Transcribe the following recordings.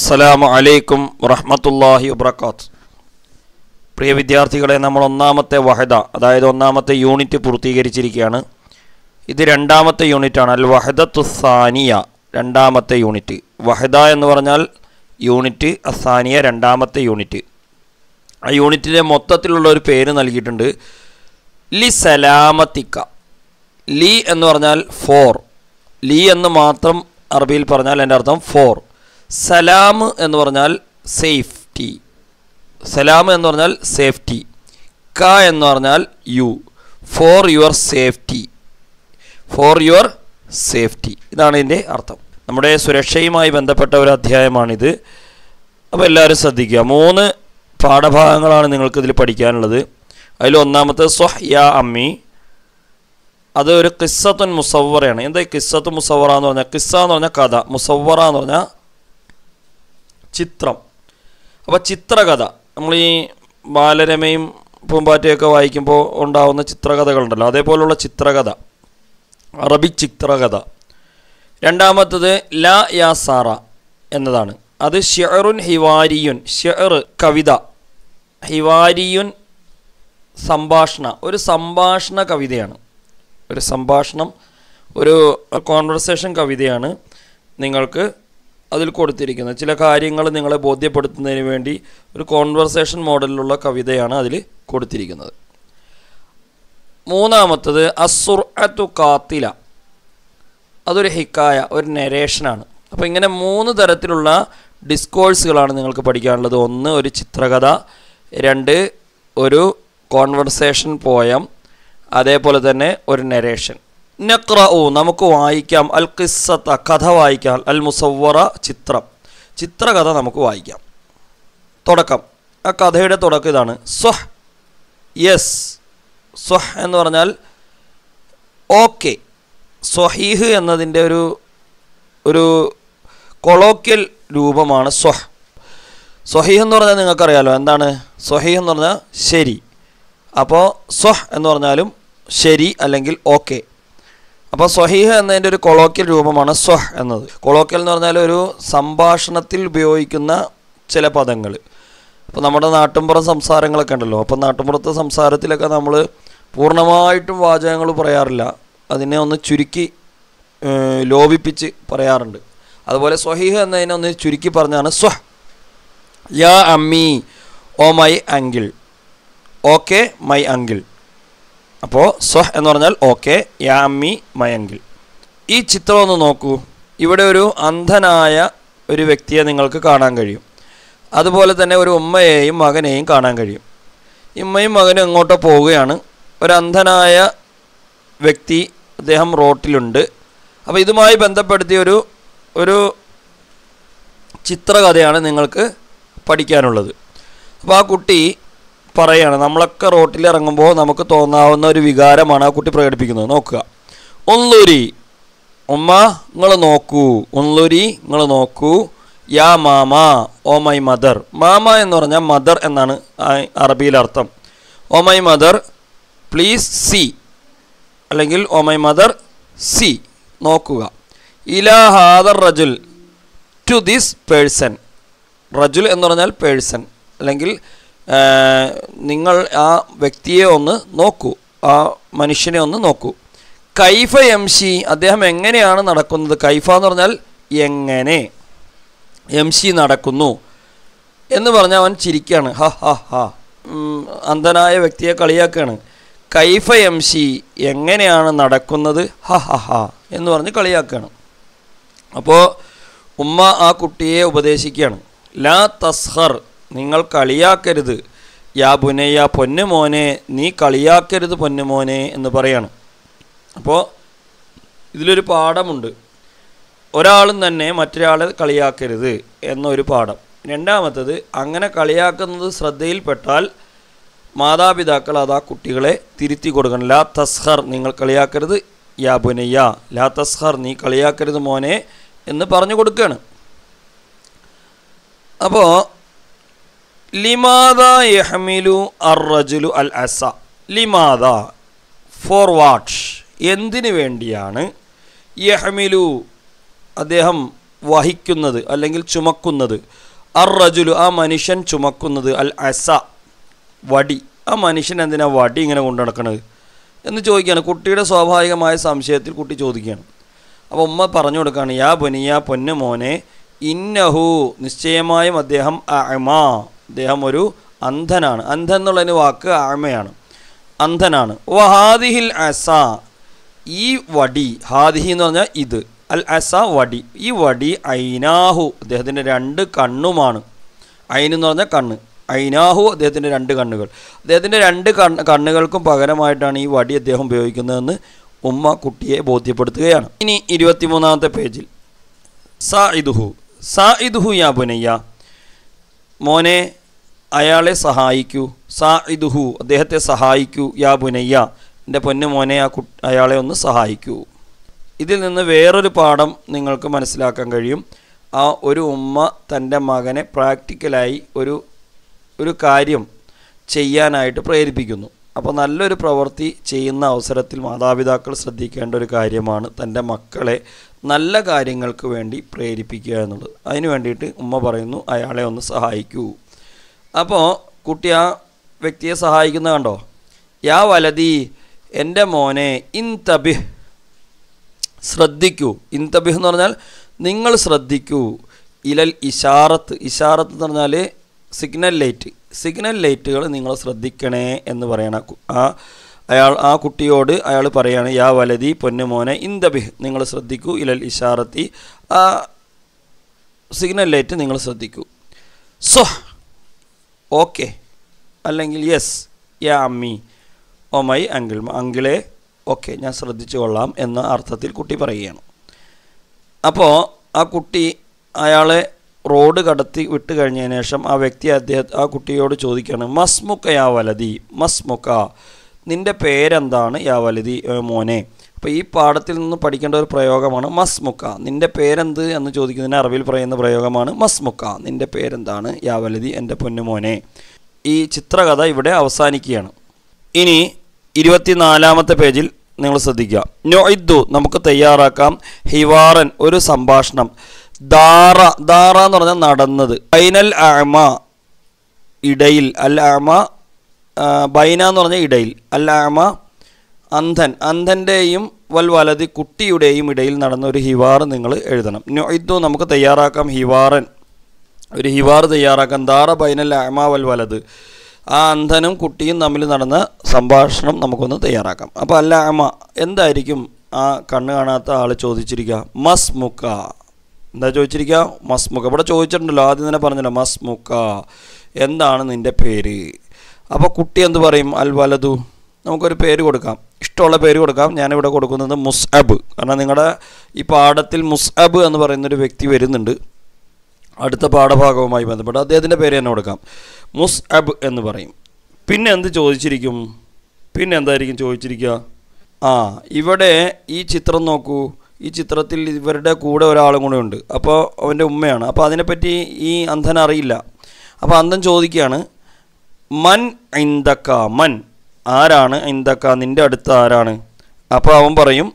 അസ്സലാമു അലൈക്കും വറഹ്മത്തുള്ളാഹി വബർക്കാത്ത് പ്രിയ വിദ്യാർത്ഥികളെ നമ്മൾ ഒന്നാമത്തെ വഹദ അതായത് ഒന്നാമത്തെ യൂണിറ്റ് പൂർത്തീകരിച്ചിരിക്കുകയാണ് ഇത് രണ്ടാമത്തെ യൂണിറ്റാണ് അൽ വഹദത്തു സാനിയ രണ്ടാമത്തെ യൂണിറ്റ് വഹദ എന്ന് പറഞ്ഞാൽ യൂണിറ്റ് അസാനിയ രണ്ടാമത്തെ യൂണിറ്റ് ആ യൂണിറ്റിൻ്റെ മൊത്തത്തിലുള്ള ഒരു പേര് നൽകിയിട്ടുണ്ട് ലി സലാമത്തിക്ക ലി എന്ന് പറഞ്ഞാൽ ഫോർ ലി എന്ന് മാത്രം അറബിയിൽ പറഞ്ഞാൽ എൻ്റെ അർത്ഥം ഫോർ സലാം എന്ന് പറഞ്ഞാൽ സേഫ്റ്റി സലാം എന്ന് പറഞ്ഞാൽ സേഫ്റ്റി ക എന്ന് പറഞ്ഞാൽ you for your safety for your safety ഇതാണ് ഇതിൻ്റെ അർത്ഥം നമ്മുടെ സുരക്ഷയുമായി ബന്ധപ്പെട്ട ഒരു അധ്യായമാണിത് അപ്പോൾ എല്ലാവരും ശ്രദ്ധിക്കുക മൂന്ന് പാഠഭാഗങ്ങളാണ് നിങ്ങൾക്ക് ഇതിൽ പഠിക്കാനുള്ളത് അതിൽ ഒന്നാമത്തെ സ്വഹ് യാ അമ്മി അത് ഒരു കിസ്സത്തുൻ മുസവറയാണ് എന്താ ഈ കിസ്സത്ത് മുസവറ എന്ന് പറഞ്ഞാൽ കിസ്സ എന്ന് പറഞ്ഞാൽ കഥ മുസവറ എന്ന് പറഞ്ഞാൽ ചിത്രം അപ്പോൾ ചിത്രകഥ നമ്മൾ ഈ ബാലരമയും പൂമ്പാറ്റയൊക്കെ വായിക്കുമ്പോൾ ഉണ്ടാവുന്ന ചിത്രകഥകളുണ്ടല്ലോ അതേപോലുള്ള ചിത്രകഥ അറബിക് ചിത്രകഥ രണ്ടാമത്തത് ലാ യാ സാറ എന്നതാണ് അത് ഷെറുൻ ഹിവാരിയുൻ ഷെർ കവിത ഹിവാരിയുൻ സംഭാഷണ ഒരു സംഭാഷണ കവിതയാണ് ഒരു സംഭാഷണം ഒരു കോൺവെർസേഷൻ കവിതയാണ് നിങ്ങൾക്ക് അതിൽ കൊടുത്തിരിക്കുന്നത് ചില കാര്യങ്ങൾ നിങ്ങളെ ബോധ്യപ്പെടുത്തുന്നതിന് വേണ്ടി ഒരു കോൺവെർസേഷൻ മോഡലിലുള്ള കവിതയാണ് അതിൽ കൊടുത്തിരിക്കുന്നത് മൂന്നാമത്തത് അസുർ അത്തു കാത്തില അതൊരു ഹിക്കായ ഒരു നെരേഷനാണ് അപ്പോൾ ഇങ്ങനെ മൂന്ന് തരത്തിലുള്ള ഡിസ്കോഴ്സുകളാണ് നിങ്ങൾക്ക് പഠിക്കാനുള്ളത് ഒന്ന് ഒരു ചിത്രകഥ രണ്ട് ഒരു കോൺവെർസേഷൻ പോയം അതേപോലെ തന്നെ ഒരു നെരേഷൻ നക്രഉ നമുക്ക് വായിക്കാം അൽ കിസ്സത്ത കഥ വായിക്കാം അൽ മുസവറ ചിത്രം ചിത്രകഥ നമുക്ക് വായിക്കാം തുടക്കം ആ കഥയുടെ തുടക്കം ഇതാണ് സ്വഹ് യെസ് സ്വഹ് എന്ന് പറഞ്ഞാൽ ഓക്കെ സ്വഹീഹ് എന്നതിൻ്റെ ഒരു ഒരു കൊളോക്കിയൽ രൂപമാണ് സ്വഹ് സ്വഹീഹ് എന്ന് പറഞ്ഞാൽ നിങ്ങൾക്കറിയാലോ എന്താണ് സ്വഹീഹ് എന്ന് പറഞ്ഞാൽ ശരി അപ്പോൾ സ്വഹ് എന്ന് പറഞ്ഞാലും ശരി അല്ലെങ്കിൽ ഓക്കെ അപ്പോൾ സ്വഹീഹ് എന്നതിൻ്റെ ഒരു കൊളോക്കിയൽ രൂപമാണ് സ്വഹ് എന്നത് കൊളോക്കിയൽ എന്ന് പറഞ്ഞാൽ ഒരു സംഭാഷണത്തിൽ ഉപയോഗിക്കുന്ന ചില പദങ്ങൾ അപ്പോൾ നമ്മുടെ നാട്ടിൻപുറം സംസാരങ്ങളൊക്കെ ഉണ്ടല്ലോ അപ്പോൾ നാട്ടിൻപുറത്തെ സംസാരത്തിലൊക്കെ നമ്മൾ പൂർണ്ണമായിട്ടും വാചകങ്ങൾ പറയാറില്ല അതിനെ ഒന്ന് ചുരുക്കി ഏഹ്, ലോപിപ്പിച്ച് പറയാറുണ്ട് അതുപോലെ സ്വഹീഹ് എന്നതിനെ ഒന്ന് ചുരുക്കി പറഞ്ഞാണ് സ്വഹ് യാ അമ്മി oh my uncle okay my uncle അപ്പോൾ സ്വഹ് എന്ന് പറഞ്ഞാൽ ഓക്കെ യാ അമ്മി മൈ അങ്കിൾ ഈ ചിത്രം ഒന്ന് നോക്കൂ ഇവിടെ ഒരു അന്ധനായ ഒരു വ്യക്തിയെ നിങ്ങൾക്ക് കാണാൻ കഴിയും അതുപോലെ തന്നെ ഒരു ഉമ്മയെയും മകനെയും കാണാൻ കഴിയും ഉമ്മയും മകനും എങ്ങോട്ടോ പോവുകയാണ് ഒരു അന്ധനായ വ്യക്തി അദ്ദേഹം റോട്ടിലുണ്ട് അപ്പോൾ ഇതുമായി ബന്ധപ്പെടുത്തിയ ഒരു ഒരു ചിത്രകഥയാണ് നിങ്ങൾക്ക് പഠിക്കാനുള്ളത് അപ്പോൾ ആ കുട്ടി പറയാണ് നമ്മളൊക്കെ റോട്ടിൽ ഇറങ്ങുമ്പോൾ നമുക്ക് തോന്നാവുന്ന ഒരു വികാരമാണ് ആ കുട്ടി പ്രകടിപ്പിക്കുന്നത് നോക്കുക ഒന്നൂരി ഉമ്മ നിങ്ങൾ നോക്കൂ ഒന്നൂരി നിങ്ങൾ നോക്കൂ യാ മാമ ഓ മൈ മദർ മാമ എന്ന് പറഞ്ഞാൽ മദർ എന്നാണ് ആ അറബിയിൽ അർത്ഥം oh my mother please see അല്ലെങ്കിൽ ഓ മൈ മദർ സി നോക്കുക ഇലാ ഹാദർ റജുൽ ടു ദിസ് പേഴ്സൺ റജുൽ എന്ന് പറഞ്ഞാൽ പേഴ്സൺ അല്ലെങ്കിൽ ആ, നിങ്ങൾ ആ വ്യക്തിയെ ഒന്ന് നോക്കൂ ആ മനുഷ്യനെ ഒന്ന് നോക്കൂ കൈഫ എംഷി അദ്ദേഹം എങ്ങനെയാണ് നടക്കുന്നത് കൈഫ എന്ന് പറഞ്ഞാൽ എങ്ങനെ എംഷി നടക്കുന്നു എന്ന് പറഞ്ഞാൽ അവൻ ചിരിക്കുകയാണ് ഹ ഹ ഹ ഉം, അന്ധനായ വ്യക്തിയെ കളിയാക്കുകയാണ് കൈഫ എംഷി എങ്ങനെയാണ് നടക്കുന്നത് ഹ ഹ ഹ എന്ന് പറഞ്ഞ് കളിയാക്കുകയാണ് അപ്പോൾ ഉമ്മ ആ കുട്ടിയെ ഉപദേശിക്കുകയാണ് ലാ തസ്ഹർ നിങ്ങൾ കളിയാക്കരുത് യാ ബുനയ്യ പൊന്നുമോനെ നീ കളിയാക്കരുത് പൊന്നുമോനെ എന്ന് പറയാണ് അപ്പോൾ ഇതിലൊരു പാഠമുണ്ട് ഒരാളും തന്നെ മറ്റൊരാളെ കളിയാക്കരുത് എന്നൊരു പാഠം രണ്ടാമത്തത് അങ്ങനെ കളിയാക്കുന്നത് ശ്രദ്ധയിൽപ്പെട്ടാൽ മാതാപിതാക്കൾ അത് ആ കുട്ടികളെ തിരുത്തി കൊടുക്കണം ലാ തസ്ഹർ നിങ്ങൾ കളിയാക്കരുത് യാ ബുനയ്യ ലാ തസ്ഹർ നീ കളിയാക്കരുത് മോനെ എന്ന് പറഞ്ഞു കൊടുക്കുകയാണ് അപ്പോൾ ലിമാദ യഹ്മിലു അർ റജുലു അൽ അസ ലിമാദ ഫോർ വാട്ട് എന്തിനു വേണ്ടിയാണ് യഹ്മിലു അദ്ദേഹം വഹിക്കുന്നത് അല്ലെങ്കിൽ ചുമക്കുന്നത് അർ റജുലു ആ മനുഷ്യൻ ചുമക്കുന്നത് അൽ അസ വടി ആ മനുഷ്യൻ എന്തിനാ വടി ഇങ്ങനെ കൊണ്ടു നടക്കണത് എന്ന് ചോദിക്കുകയാണ് കുട്ടിയുടെ സ്വാഭാവികമായ സംശയത്തിൽ കുട്ടി ചോദിക്കുകയാണ് അപ്പോൾ ഉമ്മ പറഞ്ഞു കൊടുക്കുകയാണ് യാ ബുനിയ പൊന്നു മോനെ ഇന്നഹു നിശ്ചയമായും അദ്ദേഹം അമ അദ്ദേഹം ഒരു അന്ധനാണ് അന്ധൻ എന്നുള്ളതിന് വാക്ക് അമയാണ് അന്ധനാണ് വഹാദിഹിൽ അസ ഈ വടി ഹാദിഹി എന്ന് പറഞ്ഞാൽ ഇത് അൽ അസ വടി ഈ വടി ഐനാഹു അദ്ദേഹത്തിൻ്റെ രണ്ട് കണ്ണുമാണ് ഐൻ എന്ന് പറഞ്ഞാൽ കണ്ണ് ഐനാഹു അദ്ദേഹത്തിൻ്റെ രണ്ട് കണ്ണുകൾ അദ്ദേഹത്തിൻ്റെ രണ്ട് കണ്ണ് കണ്ണുകൾക്കും പകരമായിട്ടാണ് ഈ വടി അദ്ദേഹം ഉപയോഗിക്കുന്നതെന്ന് ഉമ്മ കുട്ടിയെ ബോധ്യപ്പെടുത്തുകയാണ് ഇനി ഇരുപത്തിമൂന്നാമത്തെ പേജിൽ സാ ഇദുഹു സാ ഇദുഹു യാ ബുനയ്യ മോനെ അയാളെ സഹായിക്കൂ സാ ഇദുഹു അദ്ദേഹത്തെ സഹായിക്കൂ യാ ബുനയ്യ എൻ്റെ പൊന്നു മോനെ ആ കു അയാളെ ഒന്ന് സഹായിക്കൂ ഇതിൽ നിന്ന് വേറൊരു പാഠം നിങ്ങൾക്ക് മനസ്സിലാക്കാൻ കഴിയും ആ ഒരു ഉമ്മ തൻ്റെ മകനെ പ്രാക്ടിക്കലായി ഒരു ഒരു കാര്യം ചെയ്യാനായിട്ട് പ്രേരിപ്പിക്കുന്നു അപ്പോൾ നല്ലൊരു പ്രവൃത്തി ചെയ്യുന്ന അവസരത്തിൽ മാതാപിതാക്കൾ ശ്രദ്ധിക്കേണ്ട ഒരു കാര്യമാണ് തൻ്റെ മക്കളെ നല്ല കാര്യങ്ങൾക്ക് വേണ്ടി പ്രേരിപ്പിക്കുക എന്നുള്ളത് അതിന് വേണ്ടിയിട്ട് ഉമ്മ പറയുന്നു അയാളെ ഒന്ന് സഹായിക്കൂ അപ്പോൾ കുട്ടി ആ വ്യക്തിയെ സഹായിക്കുന്ന കണ്ടോ യാ വലതി എൻ്റെ മോനെ ഇൻ തബിഹ് ശ്രദ്ധിക്കൂ ഇൻതബിഹ് എന്ന് പറഞ്ഞാൽ നിങ്ങൾ ശ്രദ്ധിക്കൂ ഇലൽ ഇഷാറത്ത് ഇഷാറത്ത് എന്ന് പറഞ്ഞാൽ സിഗ്നൽ ലൈറ്റ് സിഗ്നൽ ലൈറ്റുകൾ നിങ്ങൾ ശ്രദ്ധിക്കണേ എന്ന് പറയണ കു- ആ അയാൾ ആ കുട്ടിയോട് അയാൾ പറയാണ് യാ വലതി പൊന്നുമോനെ ഇൻതബിഹ് നിങ്ങൾ ശ്രദ്ധിക്കൂ ഇലൽ ഇഷാറത്തി ആ സിഗ്നൽ ലൈറ്റ് നിങ്ങൾ ശ്രദ്ധിക്കൂ സോ ഓക്കെ അല്ലെങ്കിൽ യെസ് യാ അമ്മി ഓ മൈ അങ്കിൾ അങ്കിളെ ഓക്കെ ഞാൻ ശ്രദ്ധിച്ചു കൊള്ളാം എന്ന അർത്ഥത്തിൽ കുട്ടി പറയുകയാണ് അപ്പോൾ ആ കുട്ടി അയാളെ റോഡ് കടത്തി വിട്ട് കഴിഞ്ഞതിന് ശേഷം ആ വ്യക്തി അദ്ദേഹം ആ കുട്ടിയോട് ചോദിക്കുകയാണ് മസ്മുക്ക യാ വലതി മസ്മുക്ക നിൻ്റെ പേരെന്താണ് യാ വലതി ഏ, മോനെ അപ്പോൾ ഈ പാഠത്തിൽ നിന്ന് പഠിക്കേണ്ട ഒരു പ്രയോഗമാണ് മസ്മുക്ക നിൻ്റെ പേരെന്ത് എന്ന് ചോദിക്കുന്നതിന് അറബിൽ പറയുന്ന പ്രയോഗമാണ് മസ്മുക്ക നിൻ്റെ പേരെന്താണ് യാ വലതി എൻ്റെ പൊന്നുമോനെ ഈ ചിത്രകഥ ഇവിടെ അവസാനിക്കുകയാണ് ഇനി ഇരുപത്തിനാലാമത്തെ പേജിൽ നിങ്ങൾ ശ്രദ്ധിക്കുക നൊയ്ദു നമുക്ക് തയ്യാറാക്കാം ഹിവാറൻ ഒരു സംഭാഷണം ദാറ ദാറ എന്ന് പറഞ്ഞാൽ നടന്നത് ബൈനൽ ആമ ഇടയിൽ അൽ ആമ ആ, ബൈന എന്ന് പറഞ്ഞാൽ ഇടയിൽ അൽ ആമ അന്ധൻ അന്ധൻ്റെയും വൽ വലതി കുട്ടിയുടെയും ഇടയിൽ നടന്ന ഒരു ഹിവാർ നിങ്ങൾ എഴുതണം നൊയ്ദു നമുക്ക് തയ്യാറാക്കാം ഹിവാറൻ ഒരു ഹിവാർ തയ്യാറാക്കാൻ ദാറ ബൈനൽ അമ വൽ വലത് ആ അന്ധനും കുട്ടിയും തമ്മിൽ നടന്ന സംഭാഷണം നമുക്കൊന്ന് തയ്യാറാക്കാം അപ്പോൾ അല്ല അമ എന്തായിരിക്കും ആ കണ്ണ് കാണാത്ത ആൾ ചോദിച്ചിരിക്കുക മസ് മുക്ക എന്താ ചോദിച്ചിരിക്കുക മസ് മുക്ക ഇവിടെ ചോദിച്ചിട്ടുണ്ടല്ലോ ആദ്യം തന്നെ പറഞ്ഞല്ലോ മസ് മുക്ക എന്താണ് നിൻ്റെ പേര് അപ്പോൾ കുട്ടി എന്ത് പറയും അൽ വലതു നമുക്കൊരു പേര് കൊടുക്കാം ഇഷ്ടമുള്ള പേര് കൊടുക്കാം ഞാനിവിടെ കൊടുക്കുന്നത് മുസ്അബ് കാരണം നിങ്ങളുടെ ഈ പാഠത്തിൽ മുസ്അബ് എന്ന് പറയുന്നൊരു വ്യക്തി വരുന്നുണ്ട് അടുത്ത പാഠഭാഗവുമായി ബന്ധപ്പെട്ട് അദ്ദേഹത്തിൻ്റെ പേര് തന്നെ കൊടുക്കാം മുസ് അബ് എന്ന് പറയും പിന്നെ എന്ത് ചോദിച്ചിരിക്കും പിന്നെ എന്തായിരിക്കും ചോദിച്ചിരിക്കുക ആ ഇവിടെ ഈ ചിത്രം നോക്കൂ ഈ ചിത്രത്തിൽ ഇവരുടെ കൂടെ ഒരാളും കൂടെ ഉണ്ട് അപ്പോൾ അവൻ്റെ ഉമ്മയാണ് അപ്പോൾ അതിനെപ്പറ്റി ഈ അന്ധൻ അറിയില്ല അപ്പോൾ അന്ധൻ ചോദിക്കുകയാണ് മൻ ഐന്തക്ക മൻ ആരാണ് ഐന്തക്ക നിൻ്റെ അടുത്ത് ആരാണ് അപ്പോൾ അവൻ പറയും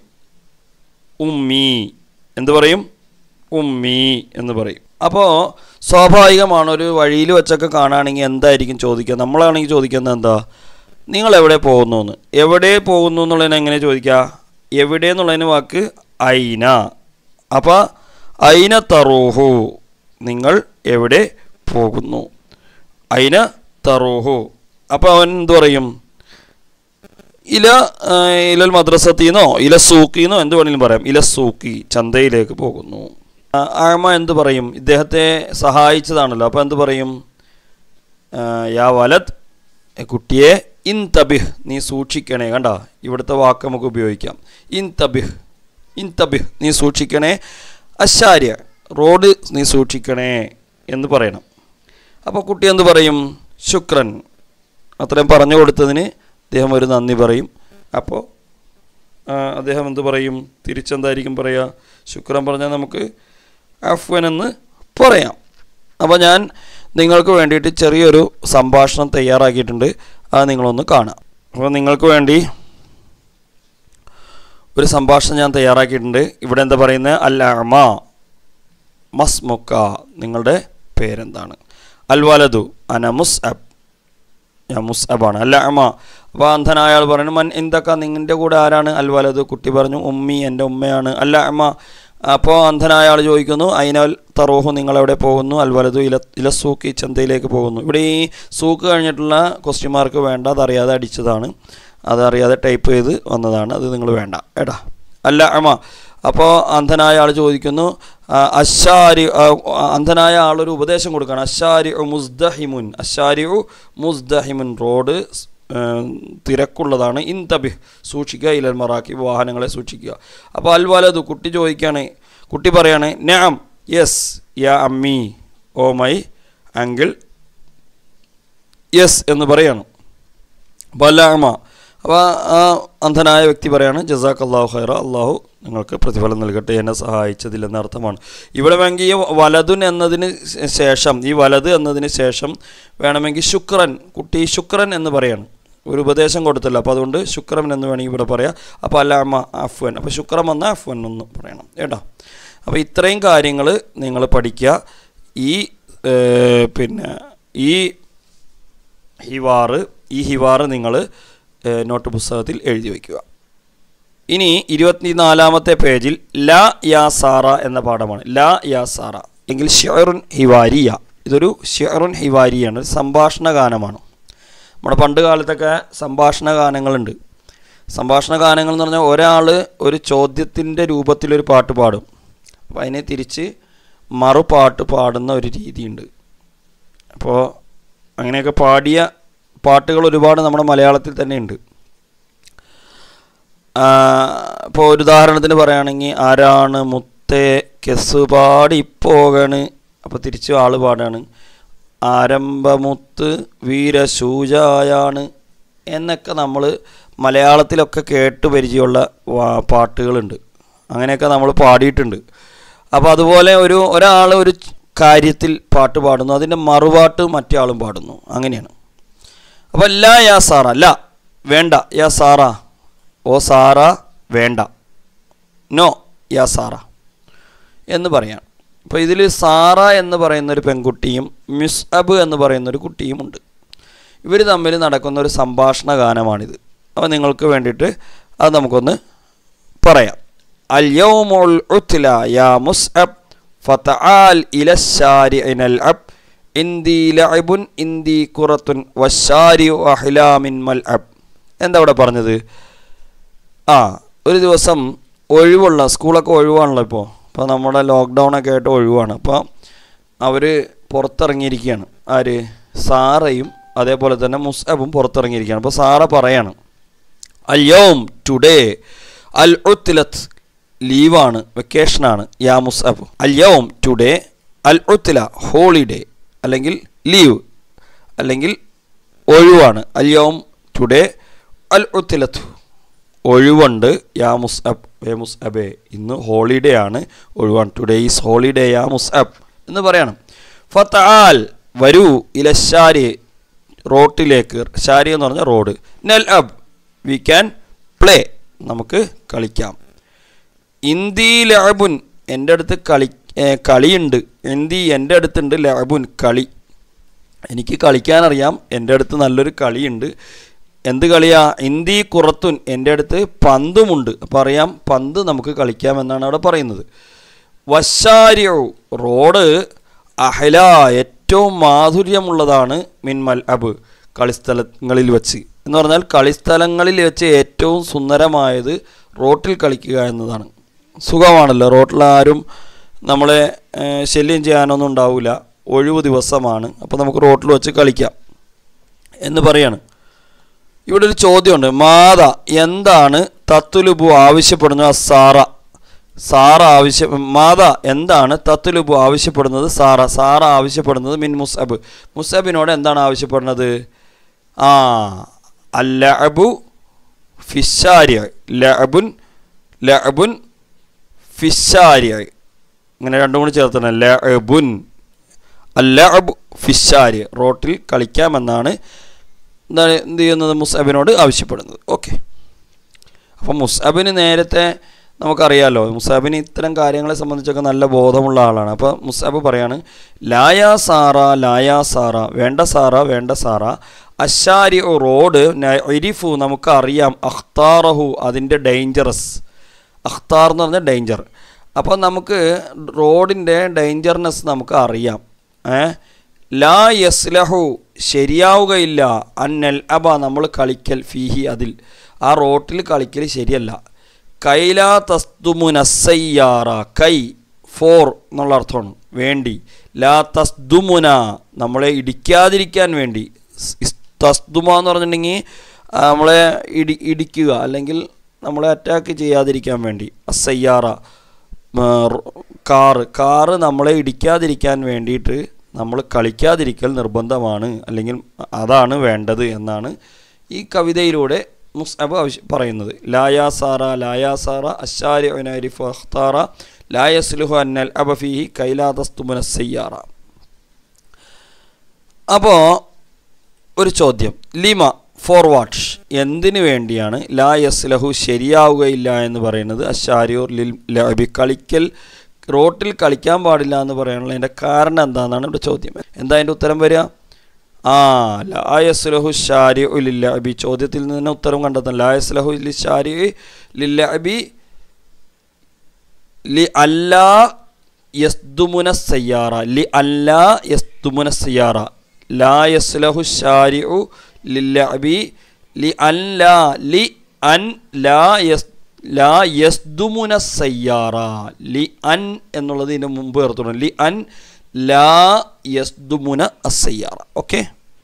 ഉമ്മി എന്ത് പറയും ഉമ്മി എന്ന് പറയും അപ്പോൾ സ്വാഭാവികമാണ് ഒരു വഴിയിൽ വെച്ചൊക്കെ കാണുകയാണെങ്കിൽ എന്തായിരിക്കും ചോദിക്കുക നമ്മളാണെങ്കിൽ ചോദിക്കുന്നത് എന്താ നിങ്ങൾ എവിടെ പോകുന്നു എന്ന് എവിടെ പോകുന്നു എന്നുള്ളതിന് എങ്ങനെ ചോദിക്കുക എവിടെ എന്നുള്ളതിന് വാക്ക് ഐന അപ്പോൾ ഐന തറൂഹു നിങ്ങൾ എവിടെ പോകുന്നു ഐന തറൂഹു അപ്പോൾ അവൻ എന്ത് പറയും ഇല ആ, ഇലൽ മദ്രസത്തിന്നോ ഇല സൂക്കിന്നോ എന്ത് വേണമെങ്കിലും പറയാം ഇല സൂക്കി ചന്തയിലേക്ക് പോകുന്നു ആ, ആമ എന്ത് പറയും ഇദ്ദേഹത്തെ സഹായിച്ചതാണല്ലോ അപ്പോൾ എന്ത് പറയും ആ, യാ വലത് എ കുട്ടിയെ ഇൻ തബിഹ് നീ സൂക്ഷിക്കണേ കണ്ട ഇവിടുത്തെ വാക്ക് നമുക്ക് ഉപയോഗിക്കാം ഇൻ തബിഹ് ഇൻ തബിഹ് നീ സൂക്ഷിക്കണേ അശാര്യ റോഡ് നീ സൂക്ഷിക്കണേ എന്ന് പറയണം അപ്പോൾ കുട്ടി എന്ത് പറയും ശുക്രൻ അത്രയും പറഞ്ഞു കൊടുത്തതിന് അദ്ദേഹം ഒരു നന്ദി പറയും അപ്പോൾ ആ, അദ്ദേഹം എന്ത് പറയും തിരിച്ചെന്തായിരിക്കും പറയുക ശുക്രൻ പറഞ്ഞാൽ നമുക്ക് അഫ്വൻ എന്ന് പറയാം അപ്പോൾ ഞാൻ നിങ്ങൾക്ക് വേണ്ടിയിട്ട് ചെറിയൊരു സംഭാഷണം തയ്യാറാക്കിയിട്ടുണ്ട് അത് നിങ്ങളൊന്ന് കാണാം അപ്പോൾ നിങ്ങൾക്ക് വേണ്ടി ഒരു സംഭാഷണം ഞാൻ തയ്യാറാക്കിയിട്ടുണ്ട് ഇവിടെ എന്താ പറയുന്നത് അൽ അമ മസ്മുക്ക നിങ്ങളുടെ പേരെന്താണ് അൽ വലതു അന മുസ് അബ് ഞാൻ മുസ് അബാണ് അല്ല അമ്മ അപ്പോൾ അന്ധനായ ആൾ പറഞ്ഞു മൻ എന്തൊക്കെ നിങ്ങളുടെ കൂടെ ആരാണ് അൽ വലതു കുട്ടി പറഞ്ഞു ഉമ്മി എൻ്റെ ഉമ്മയാണ് അല്ല അമ്മ അപ്പോൾ അന്ധനായ ആൾ ചോദിക്കുന്നു അയിനാൽ തറോഹു നിങ്ങളെവിടെ പോകുന്നു അൽ വലതു ഇല ഇല സൂക്ക് ചന്തയിലേക്ക് പോകുന്നു ഇവിടെ ഈ സൂക്ക് കഴിഞ്ഞിട്ടുള്ള ക്വസ്റ്റ്യൻ മാർക്ക് വേണ്ട അതറിയാതെ അടിച്ചതാണ് അതറിയാതെ ടൈപ്പ് ചെയ്ത് വന്നതാണ് അത് നിങ്ങൾ വേണ്ട ഏട്ടാ അല്ല അമ്മ അപ്പോൾ അന്ധനായ ആൾ ചോദിക്കുന്നു ആ, അശാരി ആ, അന്ധനായ ആളൊരു ഉപദേശം കൊടുക്കുകയാണ് അശാരി മുസ്ദഹിമുൻ അശാരി മുസ്ദഹിമുൻ റോഡ് സ്, ഏ, തിരക്കുള്ളതാണ് ഇൻതബി സൂക്ഷിക്കുക ഇലൽ മറാക്കി വാഹനങ്ങളെ സൂക്ഷിക്കുക അപ്പോൾ അൽ വലതു കുട്ടി ചോദിക്കുകയാണ് കുട്ടി പറയാണ് നാം യെസ് യാ അമ്മി ഓ മൈ അങ്കിൾ യെസ് എന്ന് പറയാണ് ബലാമ അപ്പോൾ ആ അന്ധനായ വ്യക്തി പറയാണ് ജസാഖ് അള്ളാഹു ഖൈറ അള്ളാഹു നിങ്ങൾക്ക് പ്രതിഫലം നൽകട്ടെ എന്നെ സഹായിച്ചതിൽ എന്ന അർത്ഥമാണ് ഇവിടെ വേണമെങ്കിൽ ഈ വലതുൻ എന്നതിന് ശേഷം ഈ വലത് എന്നതിന് ശേഷം വേണമെങ്കിൽ ശുക്രൻ കുട്ടി ശുക്രൻ എന്ന് പറയാണ് ഒരു ഉപദേശം കൊടുത്തല്ലോ അപ്പോൾ അതുകൊണ്ട് ശുക്രൻ എന്ന് വേണമെങ്കിൽ ഇവിടെ പറയാം അപ്പോൾ അല്ലാമ അഫ്വൻ അപ്പോൾ ശുക്രം വന്ന അഫ്വൻ എന്ന് പറയണം കേട്ടോ അപ്പോൾ ഇത്രയും കാര്യങ്ങൾ നിങ്ങൾ പഠിക്കുക ഈ ഏർ, പിന്നെ ഈ ഹിവാറ് ഈ ഹിവാറ് നിങ്ങൾ നോട്ട് പുസ്തകത്തിൽ എഴുതി വയ്ക്കുക ഇനി ഇരുപത്തിനാലാമത്തെ പേജിൽ ലാ യാ സാറ എന്ന പാഠമാണ് ലാ യാ സാറ എങ്കിൽ ഷിയറുൻ ഹിവാരിയ ഇതൊരു ഷിയറുൻ ഹിവാരിയാണ് ഒരു സംഭാഷണ ഗാനമാണ് നമ്മുടെ പണ്ട് കാലത്തൊക്കെ സംഭാഷണ ഗാനങ്ങളുണ്ട് സംഭാഷണ ഗാനങ്ങൾ എന്ന് പറഞ്ഞാൽ ഒരാൾ ഒരു ചോദ്യത്തിൻ്റെ രൂപത്തിലൊരു പാട്ട് പാടും അപ്പോൾ അതിനെ തിരിച്ച് മറുപാട്ട് പാടുന്ന ഒരു രീതിയുണ്ട് അപ്പോൾ അങ്ങനെയൊക്കെ പാടിയ പാട്ടുകൾ ഒരുപാട് നമ്മുടെ മലയാളത്തിൽ തന്നെ ഉണ്ട് ഇപ്പോൾ ഒരു ഉദാഹരണത്തിന് പറയുകയാണെങ്കിൽ ആരാണ് മുത്തേ കെസ് പാടിപ്പോകണ് അപ്പോൾ തിരിച്ചു ആൾ പാടാണ് ആരംഭമുത്ത് വീരശൂജായാണ് എന്നൊക്കെ നമ്മൾ മലയാളത്തിലൊക്കെ കേട്ട് പരിചയമുള്ള വാ- പാട്ടുകളുണ്ട് അങ്ങനെയൊക്കെ നമ്മൾ പാടിയിട്ടുണ്ട് അപ്പോൾ അതുപോലെ ഒരു ഒരാൾ ഒരു കാര്യത്തിൽ പാട്ട് പാടുന്നു അതിൻ്റെ മറുപാട്ട് മറ്റേ ആളും പാടുന്നു അങ്ങനെയാണ് അപ്പോൾ ലാ യാ സാറ ല വേണ്ട യാ സാറ ഓ സാറ വേണ്ട നോ യാ സാറ എന്ന് പറയാം അപ്പോൾ ഇതിൽ സാറ എന്ന് പറയുന്ന ഒരു പെൺകുട്ടിയും മിസ് അബ് എന്ന് പറയുന്ന ഒരു കുട്ടിയുമുണ്ട് ഇവർ തമ്മിൽ നടക്കുന്ന ഒരു സംഭാഷണ ഗാനമാണിത് അപ്പോൾ നിങ്ങൾക്ക് വേണ്ടിയിട്ട് അത് നമുക്കൊന്ന് പറയാം അൽയൗമുൽ ഉത്ല യാ മുസ്അബ് ഫതആൽ ഇല ശാരിഇനൽ അബ് ഇന്ദി ലഅബുൻ ഇന്ദി ഖുറത്തുൻ വശാരിഉ അഹ്ലാമിൻ മൽഅബ് എന്താ ഇവിടെ പറഞ്ഞത് ആ ഒരു ദിവസം ഒഴിവുള്ള സ്കൂളൊക്കെ ഒഴിവാണല്ലോ ഇപ്പോൾ ഇപ്പോൾ നമ്മുടെ ലോക്ക്ഡൗൺ ഒക്കെ ആയിട്ട് ഒഴിവാണ് അപ്പോൾ അവർ പുറത്തിറങ്ങിയിരിക്കുകയാണ് ആര് സാറയും അതേപോലെ തന്നെ മുസ്അബും പുറത്തിറങ്ങിയിരിക്കുകയാണ് അപ്പോൾ സാറ പറയാണ് അല്യോം ടുഡേ അൽ ഉത്തിലത്ത് ലീവാണ് വെക്കേഷനാണ് യാ മുസ്അബ് അല്യോം ടുഡേ അൽ ഉത്തില ഹോളിഡേ അല്ലെങ്കിൽ ലീവ് അല്ലെങ്കിൽ ഒഴിവാണ് അല്യോം ടുഡേ അൽ ഉത്തിലത്ത് ഒഴിവുണ്ട് യാ മുസ്അബ് വേ മുസ്അബേ ഇന്ന് ഹോളിഡേ ആണ് ഒഴിവാണ് ടുഡേ ഈസ് ഹോളിഡേ യാ മുസ്അബ് എന്ന് പറയണം ഫത്താൽ വരൂ ഇലശാരി റോട്ടിലേക്ക് ഷാരി എന്ന് പറഞ്ഞാൽ റോഡ് നെൽ അബ് വി ക്യാൻ പ്ലേ നമുക്ക് കളിക്കാം ഇന്ദി ലഅബുൻ എൻ്റെ അടുത്ത് കളി ഏ, കളിയുണ്ട് എന്തി എൻ്റെ അടുത്തുണ്ട് ലഅബുൻ കളി എനിക്ക് കളിക്കാനറിയാം എൻ്റെ അടുത്ത് നല്ലൊരു കളിയുണ്ട് എന്ത് കളിയാ ഇന്ദി കുറത്തുൻ എൻ്റെ അടുത്ത് പന്തുമുണ്ട് അപ്പോൾ അറിയാം പന്ത് നമുക്ക് കളിക്കാമെന്നാണ് അവിടെ പറയുന്നത് വശാരിയോ റോഡ് അഹല ഏറ്റവും മാധുര്യമുള്ളതാണ് മിൻമൽ അബ് കളിസ്ഥലങ്ങളിൽ വെച്ച് എന്ന് പറഞ്ഞാൽ കളിസ്ഥലങ്ങളിൽ വെച്ച് ഏറ്റവും സുന്ദരമായത് റോട്ടിൽ കളിക്കുക എന്നതാണ് സുഖമാണല്ലോ റോട്ടിൽ ആരും നമ്മളെ ഏഹ്, ശല്യം ചെയ്യാനൊന്നും ഉണ്ടാവില്ല ഒഴിവ് ദിവസമാണ് അപ്പോൾ നമുക്ക് റോട്ടിൽ വെച്ച് കളിക്കാം എന്ന് പറയാണ് ഇവിടെ ഒരു ചോദ്യമുണ്ട് മാത എന്താണ് തത്തുലുബു ആവശ്യപ്പെടുന്നത് സാറ സാറ ആവശ്യ മാത എന്താണ് തത്തുലുബു ആവശ്യപ്പെടുന്നത് സാറ സാറ ആവശ്യപ്പെടുന്നത് മിൻ മുസ്അബ് മുസ്അബിനോട് എന്താണ് ആവശ്യപ്പെടുന്നത് ആ അല്ലഅബു ഫിഷാരിയ ലഅബുൻ ലഅബുൻ ഫിഷാരിയ ഇങ്ങനെ രണ്ടും കൂടി ചേർത്തണം ലഅബുൻ അല്ലഅബ് ഫിഷാരി റോട്ടിൽ കളിക്കാമെന്നാണ് എന്താണ് എന്ത് ചെയ്യുന്നത് മുസ്അബിനോട് ആവശ്യപ്പെടുന്നത് ഓക്കെ അപ്പം മുസ്അബിന് നേരത്തെ നമുക്കറിയാലോ മുസാബിന് ഇത്തരം കാര്യങ്ങളെ സംബന്ധിച്ചൊക്കെ നല്ല ബോധമുള്ള ആളാണ് അപ്പോൾ മുസാബ് പറയാണ് ലായാ സാറ ലായാ സാറ വേണ്ട സാറ വേണ്ട സാറ അശാരി റോഡ് ഇരിഫു നമുക്ക് അറിയാം അഖ്താറഹു അതിൻ്റെ ഡേഞ്ചറസ് അഖ്താർ എന്ന് പറഞ്ഞാൽ ഡേഞ്ചർ അപ്പോൾ നമുക്ക് റോഡിൻ്റെ ഡേഞ്ചർനെസ് നമുക്ക് അറിയാം ഏ ലാ യസ്ലഹു ശരിയാവുകയില്ല അന്നൽ അബ നമ്മൾ കളിക്കൽ ഫീഹി അതിൽ ആ റോട്ടിൽ കളിക്കൽ ശരിയല്ല കൈലാ തസ്തുമുനസയ്യാറ കൈ ഫോർ എന്നുള്ള അർത്ഥമാണ് വേണ്ടി ലാ തസ്തുമുന നമ്മളെ ഇടിക്കാതിരിക്കാൻ വേണ്ടി ഇസ് തസ്തുമ എന്ന് പറഞ്ഞിട്ടുണ്ടെങ്കിൽ ആ, നമ്മളെ ഇടി ഇടിക്കുക അല്ലെങ്കിൽ നമ്മളെ അറ്റാക്ക് ചെയ്യാതിരിക്കാൻ വേണ്ടി അസയ്യാറ കാറ് കാറ് നമ്മളെ ഇടിക്കാതിരിക്കാൻ വേണ്ടിയിട്ട് നമ്മൾ കളിക്കാതിരിക്കൽ നിർബന്ധമാണ് അല്ലെങ്കിൽ അതാണ് വേണ്ടത് എന്നാണ് ഈ കവിതയിലൂടെ മുസ്അബ് ആവശ്യ പറയുന്നത് ലായാ സാറ ലായാ സാറ അശാരി ഒനരിഫ് അഖ്താറ ലായസ്ലുഹു അന്നൽ അബഫിഹി കൈലാതസ്തുമുന സയ്യാറ അപ്പോൾ ഒരു ചോദ്യം ലിമ ഫോർ വാട്ട് എന്തിനു വേണ്ടിയാണ് ലാ യസ്ലഹു ശരിയാവുകയില്ല എന്ന് പറയുന്നത് അശാരിയോർ ലിൽ ലബി കളിക്കൽ റോട്ടിൽ കളിക്കാൻ പാടില്ല എന്ന് പറയാനുള്ള അതിൻ്റെ കാരണം എന്താണെന്നാണ് ഇവിടെ ചോദ്യം എന്താ അതിൻ്റെ ഉത്തരം വരിക ആ ലാ യസ്ലഹു ഷാരി ലില്ലബി ചോദ്യത്തിൽ നിന്ന് തന്നെ ഉത്തരം കണ്ടെത്താം ലാ യസ്ലഹു ലി ഷാരി ലില്ലബി ലി അല്ലാ യസ്തുമുന സയ്യാറ ലി അല്ലാ യസ്തുമുന സയ്യാറ ലാ യസ്ലഹു ഷാരിഉ ലില്ലഅബി ലി അൻ ലാ ലി അൻ ലാ യസ് ലാ യസ്ദുമുന സയ്യാറ ലി അൻ എന്നുള്ളത് ഇതിന് മുമ്പ് ചേർത്തോണം ലി അൻ ലാ യസ്ദുമുന അസയ്യാറ ഓക്കെ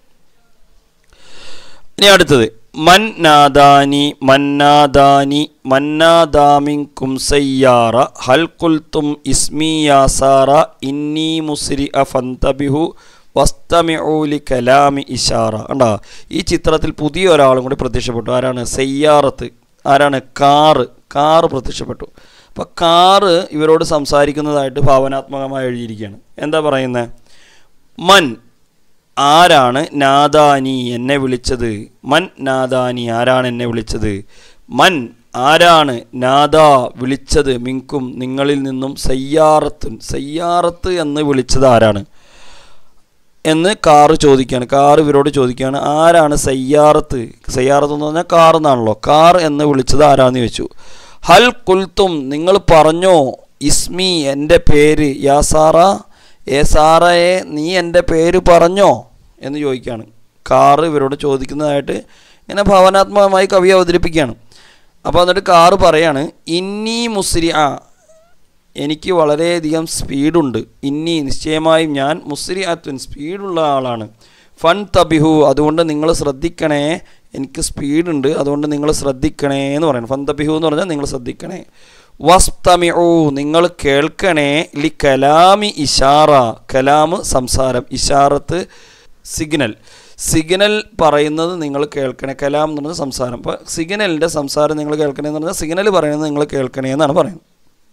ഇനി അടുത്തത് മൻ നാദാനി മന്നാദാനി മന്നാദാമിൻകും സയ്യാറ ഹൽ കുൽത്തും ഇസ്മി യാസാറ ഇന്നി മുസ്രി അഫന്തബിഹു വസ്തമിഊലി കലാമി ഇഷാറ കണ്ടോ ഈ ചിത്രത്തിൽ പുതിയ ഒരാളും കൂടി പ്രത്യക്ഷപ്പെട്ടു ആരാണ് സയ്യാറത്ത് ആരാണ് കാറ് കാറ് പ്രത്യക്ഷപ്പെട്ടു അപ്പോൾ കാറ് ഇവരോട് സംസാരിക്കുന്നതായിട്ട് ഭാവനാത്മകമായി എഴുതിയിരിക്കുകയാണ് എന്താ പറയുന്നത് മൻ ആരാണ് നാദാനി എന്നെ വിളിച്ചത് മൻ നാദാനി ആരാണ് എന്നെ വിളിച്ചത് മൻ ആരാണ് നാദ വിളിച്ചത് മിങ്കും നിങ്ങളിൽ നിന്നും സയ്യാറത്ത് സയ്യാറത്ത് എന്ന് വിളിച്ചത് ആരാണ് എന്ന് കാറ് ചോദിക്കുകയാണ് കാർ ഇവരോട് ചോദിക്കുകയാണ് ആരാണ് സയ്യാറത്ത് സയ്യാറത്ത് എന്ന് പറഞ്ഞാൽ കാർ എന്നാണല്ലോ കാർ എന്ന് വിളിച്ചത് ആരാന്ന് ചോദിച്ചു ഹൽ കുൽത്തും നിങ്ങൾ പറഞ്ഞോ ഇസ്മി എൻ്റെ പേര് യാ സാറ ഏ സാറയെ നീ എൻ്റെ പേര് പറഞ്ഞോ എന്ന് ചോദിക്കുകയാണ് കാറ് ഇവരോട് ചോദിക്കുന്നതായിട്ട് ഇങ്ങനെ ഭാവനാത്മകമായി കവി അവതരിപ്പിക്കുകയാണ് അപ്പോൾ എന്നിട്ട് കാറ് പറയാണ് ഇന്നി മുസ്രി ആ എനിക്ക് വളരെയധികം സ്പീഡുണ്ട് ഇന്നി നിശ്ചയമായും ഞാൻ മുസ്രി അത്വൻ സ്പീഡുള്ള ആളാണ് ഫൺ തബിഹു അതുകൊണ്ട് നിങ്ങൾ ശ്രദ്ധിക്കണേ എനിക്ക് സ്പീഡുണ്ട് അതുകൊണ്ട് നിങ്ങൾ ശ്രദ്ധിക്കണേ എന്ന് പറയുന്നു ഫൻ തബിഹു എന്ന് പറഞ്ഞാൽ നിങ്ങൾ ശ്രദ്ധിക്കണേ വസ്തമിഉ നിങ്ങൾ കേൾക്കണേ ലി കലാമി ഇഷാറ കലാമ് സംസാരം ഇഷാറത്ത് സിഗ്നൽ സിഗ്നൽ പറയുന്നത് നിങ്ങൾ കേൾക്കണേ കലാം എന്ന് പറഞ്ഞാൽ സംസാരം അപ്പോൾ സിഗ്നലിൻ്റെ സംസാരം നിങ്ങൾ കേൾക്കണേ എന്ന് പറഞ്ഞാൽ സിഗ്നൽ പറയുന്നത് നിങ്ങൾ കേൾക്കണേ എന്നാണ് പറയുന്നത്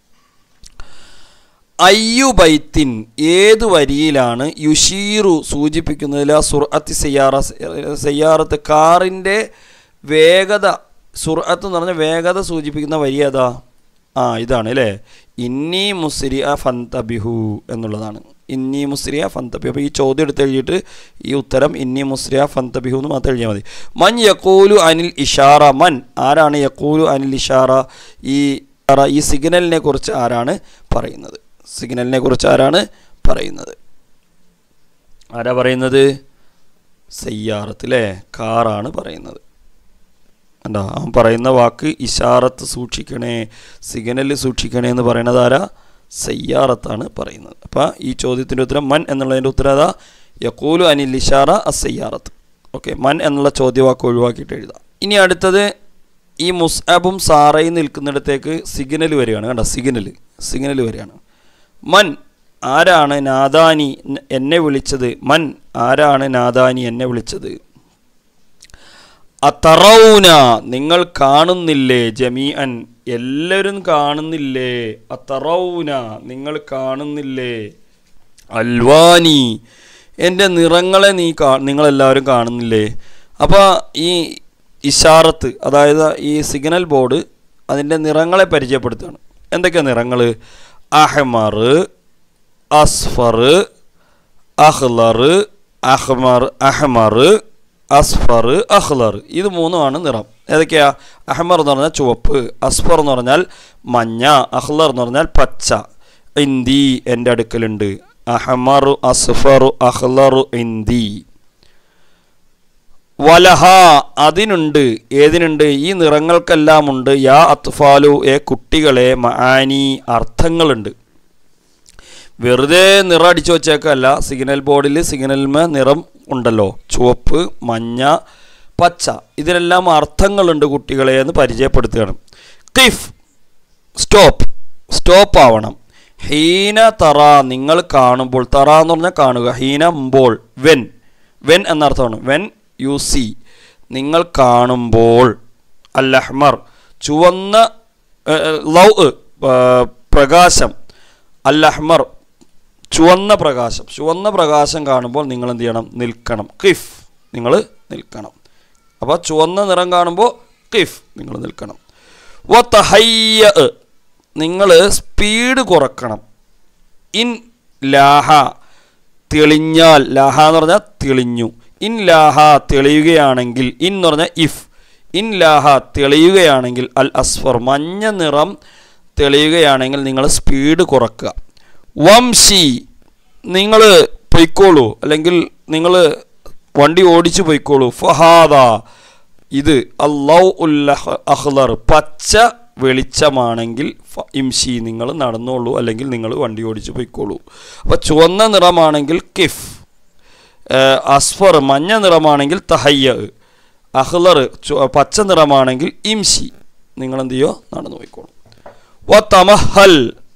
അയ്യുബൈത്തിൻ ഏത് വരിയിലാണ് യുഷീറു സൂചിപ്പിക്കുന്നതിൽ ആ സുർഅത്തി സയ്യാറ സയ്യാറത്ത് കാറിൻ്റെ വേഗത സുർഅത്ത് എന്ന് പറഞ്ഞാൽ വേഗത സൂചിപ്പിക്കുന്ന വരി ഏതാ ആ ഇതാണ് അല്ലേ ഇന്നി മുസ്രിയ ഫന്തബിഹു എന്നുള്ളതാണ് ഇന്നി മുസ്രിയ ഫന്തബിഹു അപ്പോൾ ഈ ചോദ്യം എടുത്ത് എഴുതിയിട്ട് ഈ ഉത്തരം ഇന്നി മുസ്രിയ ഫന്തബിഹു എന്ന് മാത്രം എഴുതിയാൽ മതി മൻ യക്കൂലു അനിൽ ഇഷാറ മൻ ആരാണ് യക്കൂലു അനിൽ ഇഷാറ ഈ ഈ സിഗ്നലിനെ കുറിച്ച് ആരാണ് പറയുന്നത് സിഗ്നലിനെ കുറിച്ച് ആരാണ് പറയുന്നത് ആരാ പറയുന്നത് സയ്യാറത്തിലെ കാറാണ് പറയുന്നത് എന്താ അവൻ പറയുന്ന വാക്ക് ഇഷാറത്ത് സൂക്ഷിക്കണേ സിഗ്നൽ സൂക്ഷിക്കണേ എന്ന് പറയുന്നത് ആരാ സയ്യാറത്താണ് പറയുന്നത് അപ്പോൾ ഈ ചോദ്യത്തിൻ്റെ ഉത്തരം മൻ എന്നുള്ളതിൻ്റെ ഉത്തരം അതാ യക്കൂലു അനിൽ ഇഷാറ അസയ്യാറത്ത് ഓക്കെ മൻ എന്നുള്ള ചോദ്യവാക്ക് ഒഴിവാക്കിയിട്ട് എഴുതാം ഇനി അടുത്തത് ഈ മുസ്അബും സാറയും നിൽക്കുന്നിടത്തേക്ക് സിഗ്നൽ വരികയാണ് കണ്ട സിഗ്നൽ സിഗ്നൽ വരികയാണ് മൻ ആരാണ് നാദാനി എന്നെ വിളിച്ചത് മൻ ആരാണ് നാദാനി എന്നെ വിളിച്ചത് അത്തറൗന നിങ്ങൾ കാണുന്നില്ലേ ജമീ അൻ എല്ലാവരും കാണുന്നില്ലേ അത്തറൗന നിങ്ങൾ കാണുന്നില്ലേ അൽവാനി എൻ്റെ നിറങ്ങളെ നീ കാ നിങ്ങളെല്ലാവരും കാണുന്നില്ലേ അപ്പോൾ ഈ ഇഷാറത്ത് അതായത് ഈ സിഗ്നൽ ബോർഡ് അതിൻ്റെ നിറങ്ങളെ പരിചയപ്പെടുത്തുകയാണ് എന്തൊക്കെയാണ് നിറങ്ങൾ അഹ്മർ അസ്ഫർ അഹ്ലർ അഹ്മർ അഹ്മർ അസ്ഫർ അഹ്ലർ ഇത് മൂന്നുമാണ് നിറം ഏതൊക്കെയാ അഹ്മർ എന്ന് പറഞ്ഞാൽ ചുവപ്പ് അസ്ഫർ എന്ന് പറഞ്ഞാൽ മഞ്ഞ അഹ്ലർ എന്ന് പറഞ്ഞാൽ പച്ച ഇന്ദി എൻ്റെ അടുക്കലുണ്ട് അഹ്മറു അസ്ഫറു അഹ്ലറു ഇന്ദി വലഹ അതിനുണ്ട് ഏതിനുണ്ട് ഈ നിറങ്ങൾക്കെല്ലാം ഉണ്ട് യാ അത്ഫാലു ഏ കുട്ടികളെ മആനി അർത്ഥങ്ങളുണ്ട് വെറുതെ നിറം അടിച്ചു വച്ചേക്കല്ല സിഗ്നൽ ബോർഡിൽ സിഗ്നൽമ നിറം ഉണ്ടല്ലോ ചുവപ്പ് മഞ്ഞ പച്ച ഇതിനെല്ലാം അർത്ഥങ്ങളുണ്ട് കുട്ടികളെ എന്ന് പരിചയപ്പെടുത്തുകയാണ് കിഫ് സ്റ്റോപ്പ് സ്റ്റോപ്പ് ആവണം ഹീന തറ നിങ്ങൾ കാണുമ്പോൾ തറ എന്ന് പറഞ്ഞാൽ കാണുക ഹീന മ്പോൾ വെൻ വെൻ എന്നർത്ഥമാണ് വെൻ യു സി നിങ്ങൾ കാണുമ്പോൾ അൽ അഹ്മർ ചുവന്ന ലവ് പ്രകാശം അൽ അഹ്മർ ചുവന്ന പ്രകാശം ചുവന്ന പ്രകാശം കാണുമ്പോൾ നിങ്ങൾ എന്ത് ചെയ്യണം നിൽക്കണം കിഫ് നിങ്ങൾ നിൽക്കണം അപ്പോൾ ചുവന്ന നിറം കാണുമ്പോൾ കിഫ് നിങ്ങൾ നിൽക്കണം വ തഹയ്യ നിങ്ങൾ സ്പീഡ് കുറക്കണം ഇൻ ലാഹ തെളിഞ്ഞാൽ ലാഹ എന്ന് പറഞ്ഞാൽ തെളിഞ്ഞു ഇൻ ലാഹ തെളിയുകയാണെങ്കിൽ ഇൻ എന്ന് പറഞ്ഞാൽ ഇഫ് ഇൻ ലാഹ തെളിയുകയാണെങ്കിൽ അൽ അസ്ഫർ മഞ്ഞ നിറം തെളിയുകയാണെങ്കിൽ നിങ്ങൾ സ്പീഡ് കുറക്കുക വംശി നിങ്ങൾ പൊയ്ക്കോളൂ അല്ലെങ്കിൽ നിങ്ങൾ വണ്ടി ഓടിച്ചു പൊയ്ക്കോളൂ ഫഹാദ ഇത് അള്ളൗ ഉല്ലഹ് അഹ്ലർ പച്ച വെളിച്ചമാണെങ്കിൽ ഫ- ഇംഷി നിങ്ങൾ നടന്നോളൂ അല്ലെങ്കിൽ നിങ്ങൾ വണ്ടി ഓടിച്ച് പോയിക്കോളൂ അപ്പോൾ ചുവന്ന നിറമാണെങ്കിൽ കിഫ് ഏഹ് അസ്ഫർ മഞ്ഞ നിറമാണെങ്കിൽ തഹയ്യ അഹ്ലർ ചു- പച്ച നിറമാണെങ്കിൽ ഇംഷി നിങ്ങൾ എന്ത് ചെയ്യോ നടന്നു പോയിക്കോളൂ വ തമഹൽ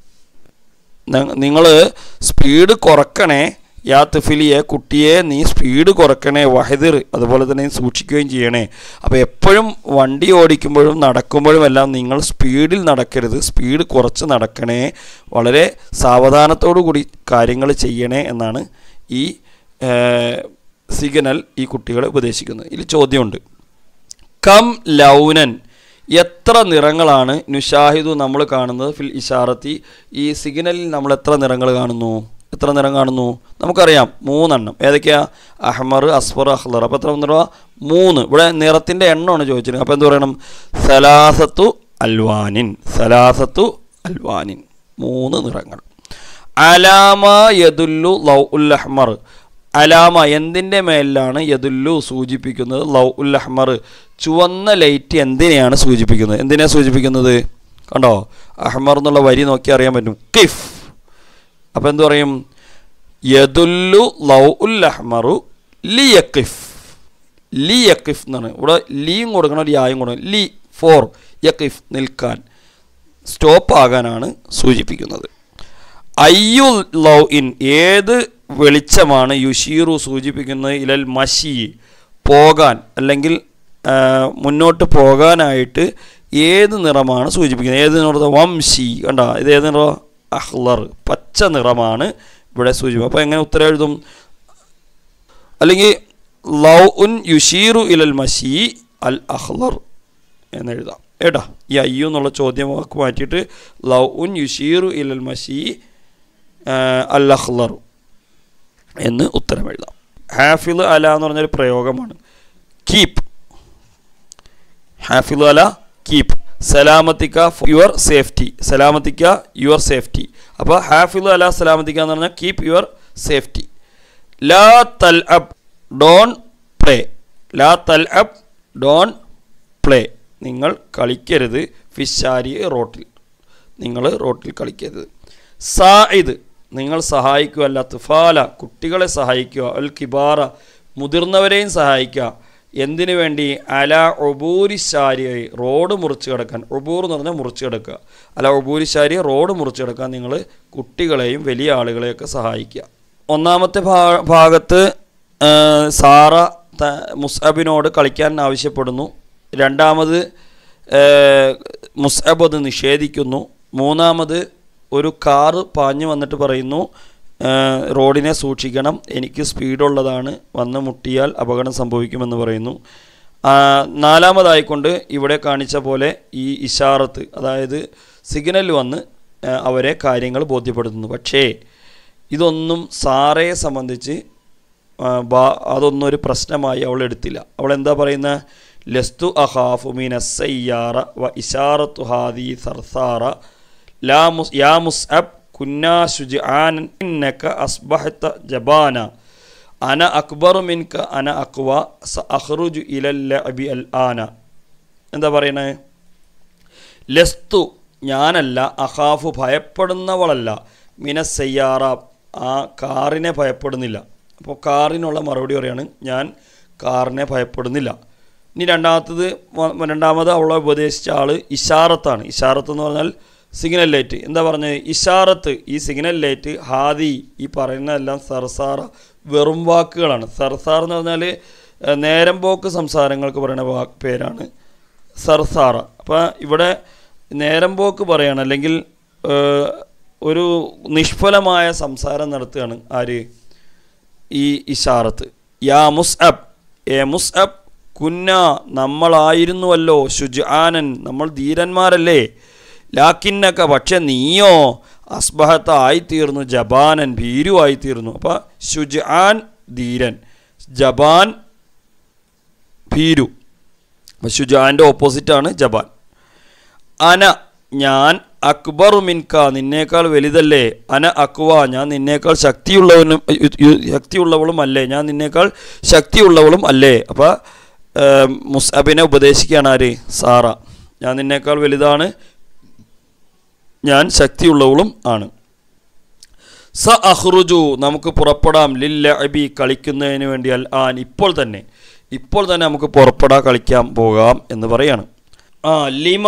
നിങ്ങൾ സ്പീഡ് കുറക്കണേ യാ തുഫിലിയെ കുട്ടിയെ നീ സ്പീഡ് കുറക്കണേ വഹദിർ അതുപോലെ തന്നെ നീ സൂക്ഷിക്കുകയും ചെയ്യണേ അപ്പോൾ എപ്പോഴും വണ്ടി ഓടിക്കുമ്പോഴും നടക്കുമ്പോഴും എല്ലാം നിങ്ങൾ സ്പീഡിൽ നടക്കരുത് സ്പീഡ് കുറച്ച് നടക്കണേ വളരെ സാവധാനത്തോടു കൂടി കാര്യങ്ങൾ ചെയ്യണേ എന്നാണ് ഈ ഏഹ്, സിഗ്നൽ ഈ കുട്ടികളെ ഉപദേശിക്കുന്നത് ഇതിൽ ചോദ്യമുണ്ട് കം ലൗനൻ എത്ര നിറങ്ങളാണ് നുഷാഹിദു നമ്മൾ കാണുന്നത് ഫിൽ ഇഷാറത്തി ഈ സിഗ്നലിൽ നമ്മൾ എത്ര നിറങ്ങൾ കാണുന്നു എത്ര നിറം കാണുന്നു നമുക്കറിയാം മൂന്നെണ്ണം ഏതൊക്കെയാ അഹ്മർ അസ്ഫർ അഹ്ലർ അപ്പോൾ എത്ര നിറം മൂന്ന് ഇവിടെ നിറത്തിൻ്റെ എണ്ണമാണ് ചോദിച്ചത് അപ്പോൾ എന്ത് പറയണം സലാസത്തു അൽവാനിൻ സലാസത്തു അൽവാനിൻ മൂന്ന് നിറങ്ങൾ അലാമ യദുല്ലു ലൗ ഉൽ അഹ്മർ അലാമ എന്തിൻ്റെ മേലിലാണ് യദുല്ലു സൂചിപ്പിക്കുന്നത് ലൗ ഉൽ അഹ്മർ ചുവന്ന ലൈറ്റ് എന്തിനെയാണ് സൂചിപ്പിക്കുന്നത് എന്തിനാണ് സൂചിപ്പിക്കുന്നത് കണ്ടോ അഹ്മർ എന്നുള്ള വരി നോക്കി അറിയാൻ പറ്റും കിഫ് അപ്പോൾ എന്ത് പറയും യദുല്ലു ലൗ ഉൽ അഹ്മറു ലി യക്കിഫ് ലി യക്കിഫ് എന്നാണ് ഇവിടെ ലീയും കൊടുക്കണം ഒരു യായും കൊടുക്കണം ലി ഫോർ യക്കിഫ് നിൽക്കാൻ സ്റ്റോപ്പ് ആകാനാണ് സൂചിപ്പിക്കുന്നത് അയ്യു ലൗ ഇൻ ഏത് വെളിച്ചമാണ് യുഷീറു സൂചിപ്പിക്കുന്നത് ഇലൽ മഷി പോകാൻ അല്ലെങ്കിൽ ആ, മുന്നോട്ട് പോകാനായിട്ട് ഏത് നിറമാണ് സൂചിപ്പിക്കുന്നത് ഏത് നിറം വംശി കണ്ട ഇത് ഏത് നിറം അഹ്ലർ പച്ച നിറമാണ് ഇവിടെ സൂചിപ്പിക്കുന്നത് അപ്പോൾ എങ്ങനെ ഉത്തരം എഴുതും അല്ലെങ്കിൽ ലൗ ഉൻ യുഷീറു ഇലൽ മഷി അൽ അഹ്ലർ എന്നെഴുതാം ഏട്ടാ ഈ അയ്യു എന്നുള്ള ചോദ്യം വാക്ക് മാറ്റിയിട്ട് ലൗ ഉൻ യുഷീറു ഇലൽ മഷി അൽ അഹ്ലർ എന്ന് ഉത്തരം എഴുതാം ഹാഫിൽ അല എന്ന് പറഞ്ഞൊരു പ്രയോഗമാണ് കീപ്പ് ഹാഫിൽ അല കീപ്പ് സലാമത്തിക്ക യുവർ സേഫ്റ്റി സലാമത്തിക്ക യുവർ സേഫ്റ്റി അപ്പോൾ ഹാഫിൽ അല സലാമത്തിക്ക എന്ന് പറഞ്ഞാൽ കീപ്പ് യുവർ സേഫ്റ്റി ലാ തൽ അബ് ഡോൺ പ്ലേ ലാ തൽ അബ് ഡോൺ പ്ലേ നിങ്ങൾ കളിക്കരുത് ഫിഷാരി റോട്ടിൽ നിങ്ങൾ റോട്ടിൽ കളിക്കരുത് സായിദ് നിങ്ങൾ സഹായിക്കുക തുഫാല കുട്ടികളെ സഹായിക്കുക അൽ കിബാറ മുതിർന്നവരെയും സഹായിക്കുക എന്തിനു വേണ്ടി അല ഒബൂരിശാരിയായി റോഡ് മുറിച്ച് കിടക്കാൻ ഒബൂർ എന്ന് പറഞ്ഞാൽ മുറിച്ച് കിടക്കുക അല ഒബൂരിശാരി റോഡ് മുറിച്ച് കിടക്കാൻ നിങ്ങൾ കുട്ടികളെയും വലിയ ആളുകളെയൊക്കെ സഹായിക്കുക ഒന്നാമത്തെ ഭാ ഭാഗത്ത് ആ, സാറ ത മുസ്അബിനോട് കളിക്കാൻ ആവശ്യപ്പെടുന്നു രണ്ടാമത് ആ, മുസ്അബ് അത് നിഷേധിക്കുന്നു മൂന്നാമത് ഒരു കാറ് പാഞ്ഞു വന്നിട്ട് പറയുന്നു ആ, റോഡിനെ സൂക്ഷിക്കണം എനിക്ക് സ്പീഡുള്ളതാണ് വന്ന് മുട്ടിയാൽ അപകടം സംഭവിക്കുമെന്ന് പറയുന്നു ആ, നാലാമതായിക്കൊണ്ട് ഇവിടെ കാണിച്ച പോലെ ഈ ഇഷാറത്ത് അതായത് സിഗ്നൽ വന്ന് ആ, അവരെ കാര്യങ്ങൾ ബോധ്യപ്പെടുത്തുന്നു പക്ഷേ ഇതൊന്നും സാറയെ സംബന്ധിച്ച് ആ, ബാ- അതൊന്നും ഒരു പ്രശ്നമായി അവൾ എടുത്തില്ല അവൾ എന്താ പറയുന്ന ലസ്തു അഹാഫു മീന സയ്യാറ വ ഇഷാറത്തു ഹാദി സർസാറ ലാ മുസ് യാ മുസ്അബ് കുന്നാ ശുജാൻ ഇന്നക അസ്ബഹത്ത ജബാന അന അക്ബറു മിൻക അന അക്വ സ അഹ്റുജു ഇലല്ല അബി അൽ ആന എന്താ പറയണേ ലസ്തു ഞാനല്ല അഹാഫു ഭയപ്പെടുന്നവളല്ല മിനസയ്യാറ ആ കാറിനെ ഭയപ്പെടുന്നില്ല അപ്പോൾ കാറിനുള്ള മറുപടി പറയാണ് ഞാൻ കാറിനെ ഭയപ്പെടുന്നില്ല ഇനി രണ്ടാമത്തത് വ- രണ്ടാമത് അവളെ ഉപദേശിച്ച ആൾ ഇഷാറത്താണ് ഇഷാറത്ത് എന്ന് പറഞ്ഞാൽ സിഗ്നൽ ലൈറ്റ് എന്താ പറഞ്ഞത് ഇഷാറത്ത് ഈ സിഗ്നൽ ലൈറ്റ് ഹാദി ഈ പറയുന്നതെല്ലാം സർസാറ വെറും വാക്കുകളാണ് സർസാർ എന്ന് പറഞ്ഞാൽ ഏഹ്, നേരം പോക്ക് സംസാരങ്ങൾക്ക് പറയുന്ന വാ പേരാണ് സർസാറ അപ്പോൾ ഇവിടെ നേരം പോക്ക് പറയാണ് അല്ലെങ്കിൽ ഏഹ്, ഒരു നിഷ്ഫലമായ സംസാരം നടത്തുകയാണ് ആര് ഈ ഇഷാറത്ത് യാ മുസ്അബ് ഏ മുസ്അബ് കുന്ന നമ്മളായിരുന്നുവല്ലോ ഷുജാനൻ നമ്മൾ ധീരന്മാരല്ലേ ലാക്കിന്നക്ക പക്ഷെ നീയോ അസ്ബഹത്ത ആയിത്തീർന്നു ജബാനൻ ഭീരുവായിത്തീർന്നു അപ്പോൾ ഷുജാൻ ധീരൻ ജബാൻ ഭീരു അപ്പോൾ ഷുജാൻ്റെ ഓപ്പോസിറ്റാണ് ജബാൻ അന ഞാൻ അക്ബറു മിൻക നിന്നേക്കാൾ വലുതല്ലേ അന അക്വ ഞാൻ നിന്നേക്കാൾ ശക്തിയുള്ളവനും യു- യു- ശക്തിയുള്ളവളും അല്ലേ ഞാൻ നിന്നേക്കാൾ ശക്തിയുള്ളവളും അല്ലേ അപ്പോൾ മുസ്അബിനെ ഉപദേശിക്കുകയാണ് ആര് സാറ ഞാൻ നിന്നേക്കാൾ വലുതാണ് ഞാൻ ശക്തിയുള്ളവളും ആണ് സ അഹ്റുജു നമുക്ക് പുറപ്പെടാം ലില്ല അബി കളിക്കുന്നതിന് വേണ്ടി അൽ ആൻ ഇപ്പോൾ തന്നെ ഇപ്പോൾ തന്നെ നമുക്ക് പുറപ്പെടാൻ കളിക്കാൻ പോകാം എന്ന് പറയാണ് ആ ലിമ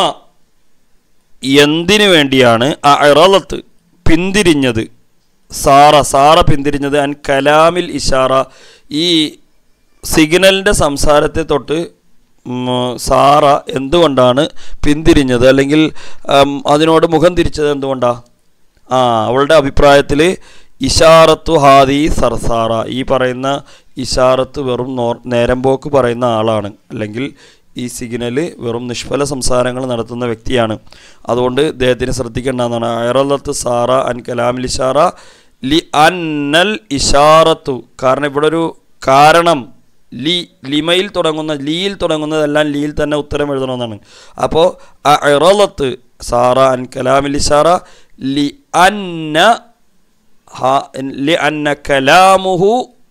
എന്തിനു വേണ്ടിയാണ് ആ ഇറലത്ത് പിന്തിരിഞ്ഞത് സാറ സാറ പിന്തിരിഞ്ഞത് അൻ കലാമിൽ ഇഷാറ ഈ സിഗ്നലിൻ്റെ സംസാരത്തെ തൊട്ട് ഉം, സാറ എന്തുകൊണ്ടാണ് പിന്തിരിഞ്ഞത് അല്ലെങ്കിൽ ഉം, അതിനോട് മുഖം തിരിച്ചത് എന്തുകൊണ്ടാണ് ആ അവളുടെ അഭിപ്രായത്തിൽ ഇഷാറത്തു ഹാദി സർസാറ ഈ പറയുന്ന ഇഷാറത്ത് വെറും നോ നേരം പോക്ക് പറയുന്ന ആളാണ് അല്ലെങ്കിൽ ഈ സിഗ്നൽ വെറും നിഷ്ഫല സംസാരങ്ങൾ നടത്തുന്ന വ്യക്തിയാണ് അതുകൊണ്ട് ഇദ്ദേഹത്തിന് ശ്രദ്ധിക്കേണ്ടതാണ് അയറലത്ത് സാറ അൻ കലാമിൽ ഇഷാറ ലി അന്നൽ ഇഷാറത്തു കാരണം ഇവിടെ ഒരു കാരണം ലി ലിമയിൽ തുടങ്ങുന്ന ലീയിൽ തുടങ്ങുന്നതെല്ലാം ലീയിൽ തന്നെ ഉത്തരം എഴുതണമെന്നാണ് അപ്പോൾ അറലത്ത് സാറ അൻ കലാമിൽ ഇഷാറ ലി അന്ന ഹ- ലി അന്ന കലാമുഹു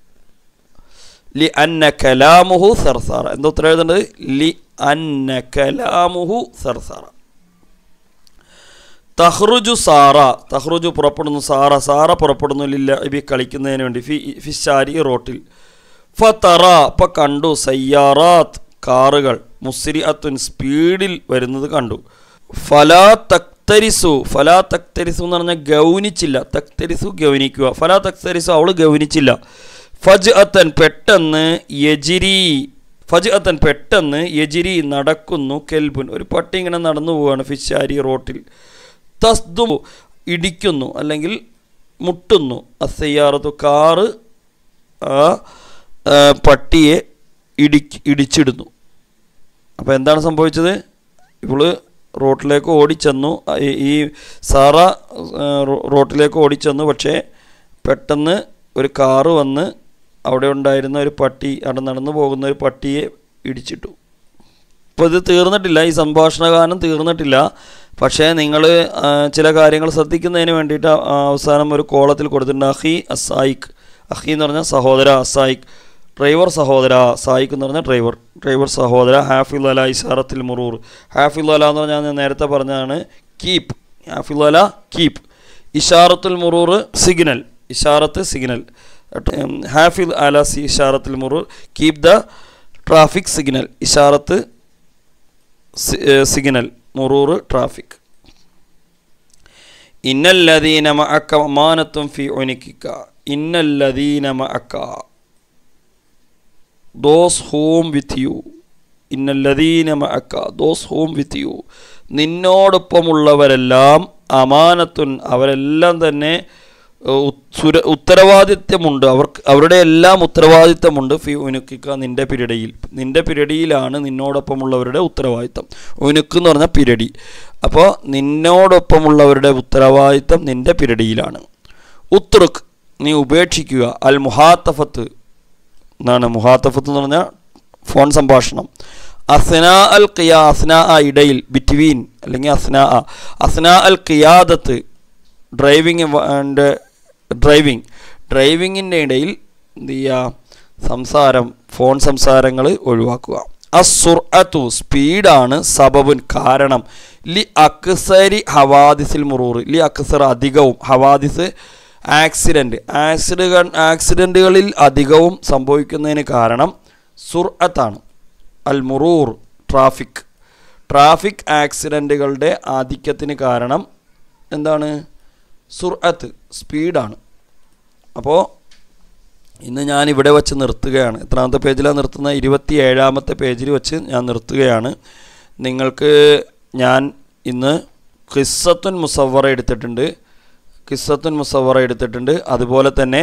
ലി അന്ന കലാമുഹു സർസാറ എന്താ ഉത്തരം എഴുതേണ്ടത് ലി അന്ന കലാമുഹു സർസാറ തഹ്റുജു സാറ തഹ്റുജു പുറപ്പെടുന്നു സാറ സാറ പുറപ്പെടുന്നു ലില്ല ഇബി കളിക്കുന്നതിന് വേണ്ടി ഫി ഫിഷാരി റോട്ടിൽ ഫതറ അപ്പം കണ്ടു സയ്യാറാത്ത് കാറുകൾ മുസ്രി അത്തുൻ സ്പീഡിൽ വരുന്നത് കണ്ടു ഫലാ തക്തരിസു ഫലാ തക്തരിസു എന്ന് പറഞ്ഞാൽ ഗൗനിച്ചില്ല തക്തരിസു ഗൗനിക്കുക ഫലാ തക്തരിസു അവൾ ഗൗനിച്ചില്ല ഫജ് അത്തൻ പെട്ടെന്ന് യജിരി ഫജ് അത്തൻ പെട്ടെന്ന് യജിരി നടക്കുന്നു കെൽബുൻ ഒരു പട്ടി ഇങ്ങനെ നടന്നു പോവുകയാണ് ഫിഷാരി റോട്ടിൽ തസ്ദു ഇടിക്കുന്നു അല്ലെങ്കിൽ മുട്ടുന്നു അസയ്യാറത്തു കാറ് ആ ആ, പട്ടിയെ ഇടി ഇടിച്ചിടുന്നു അപ്പോൾ എന്താണ് സംഭവിച്ചത് ഇവള് റോട്ടിലേക്ക് ഓടിച്ചെന്നു ആ, ഈ- ഈ സാറ ആ, റോ- റോട്ടിലേക്ക് ഓടിച്ചെന്നു പക്ഷേ പെട്ടെന്ന് ഒരു കാറ് വന്ന് അവിടെ ഉണ്ടായിരുന്ന ഒരു പട്ടി അവിടെ നടന്നു പോകുന്ന ഒരു പട്ടിയെ ഇടിച്ചിട്ടു ഇപ്പോൾ ഇത് തീർന്നിട്ടില്ല ഈ സംഭാഷണഗാനം തീർന്നിട്ടില്ല പക്ഷേ നിങ്ങൾ ചില കാര്യങ്ങൾ ശ്രദ്ധിക്കുന്നതിന് വേണ്ടിയിട്ട് ആ, അവസാനം ഒരു കോളത്തിൽ കൊടുത്തിട്ടുണ്ട് അഹി അസായിക് അഹി എന്ന് പറഞ്ഞാൽ സഹോദര അസായിക് ഡ്രൈവർ സഹോദര സായിക് എന്ന് പറഞ്ഞാൽ ഡ്രൈവർ ഡ്രൈവർ സഹോദര ഹാഫിൽ അല ഇഷാറത്തിൽ മുറൂർ ഹാഫിൽ അല എന്ന് പറഞ്ഞാൽ ഞാൻ നേരത്തെ പറഞ്ഞതാണ് കീപ്പ് ഹാഫിൽ അല കീപ്പ് ഇഷാറത്തുൽ മുറൂർ സിഗ്നൽ ഇഷാറത്ത് സിഗ്നൽ ഹാഫിൽ അല സി ഇഷാറത്തുൽ മുറൂർ കീപ് ദ ട്രാഫിക് സിഗ്നൽ ഇഷാറത്ത് സി- ഏ, സിഗ്നൽ മുറൂർ ട്രാഫിക് ഇന്നല്ലദീന മഅക്ക അമാനത്തും ഫി ഉനിക്കിക്ക ഇന്നല്ലദീന മഅക്ക ദോസ് ഹോം വിത്ത് യു ഇന്നല്ലദീന മഅക്ക ദോസ് ഹോം വിത്ത് യു നിന്നോടൊപ്പമുള്ളവരെല്ലാം അമാനത്തുൻ അവരെല്ലാം തന്നെ ഉ- സുര ഉത്തരവാദിത്വമുണ്ട് അവർക്ക് അവരുടെ എല്ലാം ഉത്തരവാദിത്വമുണ്ട് ഫി ഉനുക്കിക്ക നിൻ്റെ പിരടിയിൽ നിൻ്റെ പിരടിയിലാണ് നിന്നോടൊപ്പമുള്ളവരുടെ ഉത്തരവാദിത്തം ഉനുക്ക് എന്ന് പറഞ്ഞാൽ പിരടി അപ്പോൾ നിന്നോടൊപ്പമുള്ളവരുടെ ഉത്തരവാദിത്തം നിൻ്റെ പിരടിയിലാണ് ഉത്രുക്ക് നീ ഉപേക്ഷിക്കുക അൽ മുഹാത്തഫത്ത് എന്നാണ് മുഹാത്തഫത്ത് എന്ന് പറഞ്ഞാൽ ഫോൺ സംഭാഷണം അസ്ന അൽ ഖിയാ അസ്ന ആ ഇടയിൽ ബിറ്റ്വീൻ അല്ലെങ്കിൽ അസ്ന ആ അസ്ന അൽ ഖിയാദത്ത് ഡ്രൈവിങ് ആൻഡ് ഡ്രൈവിങ് ഡ്രൈവിങ്ങിൻ്റെ ഇടയിൽ എന്ത് ചെയ്യുക സംസാരം ഫോൺ സംസാരങ്ങൾ ഒഴിവാക്കുക അസുർഅത്തു സ്പീഡാണ് സബബുൻ കാരണം ലി അക്സരി ഹവാദിസിൽ മുറൂർ ലി അക്സർ അധികവും ഹവാദിസ് ആക്സിഡൻറ്റ് ആക്സിഡൻ ആക്സിഡൻറ്റുകളിൽ അധികവും സംഭവിക്കുന്നതിന് കാരണം സുർഅത്താണ് അൽ മുറൂർ ട്രാഫിക് ട്രാഫിക് ആക്സിഡൻറ്റുകളുടെ ആധിക്യത്തിന് കാരണം എന്താണ് സുർഅത്ത് സ്പീഡാണ് അപ്പോൾ ഇന്ന് ഞാൻ ഇവിടെ വെച്ച് നിർത്തുകയാണ് എത്രാമത്തെ പേജിലാണ് നിർത്തുന്നത് ഇരുപത്തി ഏഴാമത്തെ പേജിൽ വെച്ച് ഞാൻ നിർത്തുകയാണ് നിങ്ങൾക്ക് ഞാൻ ഇന്ന് ഖിസ്സത്തുൻ മുസവറ എടുത്തിട്ടുണ്ട് ഖിസ്സത്തുൻ മുസവറ എടുത്തിട്ടുണ്ട് അതുപോലെ തന്നെ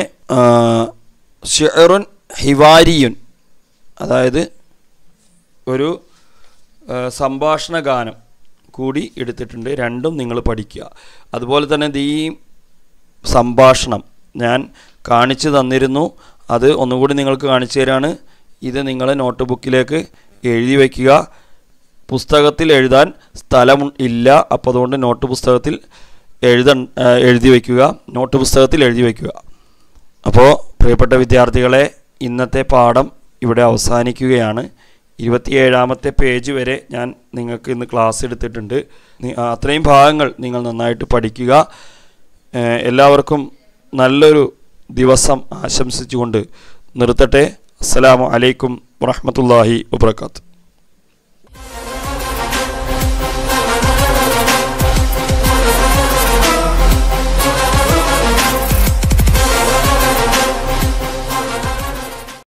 ഷെറുൻ ഹിവാരിയുൻ അതായത് ഒരു ആ, സംഭാഷണ ഗാനം കൂടി എടുത്തിട്ടുണ്ട് രണ്ടും നിങ്ങൾ പഠിക്കുക അതുപോലെ തന്നെ ഇത് ഈ സംഭാഷണം ഞാൻ കാണിച്ചു തന്നിരുന്നു അത് ഒന്നുകൂടി നിങ്ങൾക്ക് കാണിച്ചു തരാണ് ഇത് നിങ്ങൾ നോട്ട് ബുക്കിലേക്ക് എഴുതി വയ്ക്കുക പുസ്തകത്തിൽ എഴുതാൻ സ്ഥലം ഇല്ല അപ്പോൾ അതുകൊണ്ട് നോട്ട് പുസ്തകത്തിൽ എഴുത എഴുതി വയ്ക്കുക നോട്ട് പുസ്തകത്തിൽ എഴുതി വയ്ക്കുക അപ്പോൾ പ്രിയപ്പെട്ട വിദ്യാർത്ഥികളെ ഇന്നത്തെ പാഠം ഇവിടെ അവസാനിക്കുകയാണ് ഇരുപത്തിയേഴാമത്തെ പേജ് വരെ ഞാൻ നിങ്ങൾക്ക് ഇന്ന് ക്ലാസ് എടുത്തിട്ടുണ്ട് നി- ആ, അത്രയും ഭാഗങ്ങൾ നിങ്ങൾ നന്നായിട്ട് പഠിക്കുക ഏഹ് എല്ലാവർക്കും നല്ലൊരു ദിവസം ആശംസിച്ചുകൊണ്ട് നിർത്തട്ടെ അസ്സലാമു അലൈക്കും വറഹ്മത്തുള്ളാഹി വബർക്കാത്തു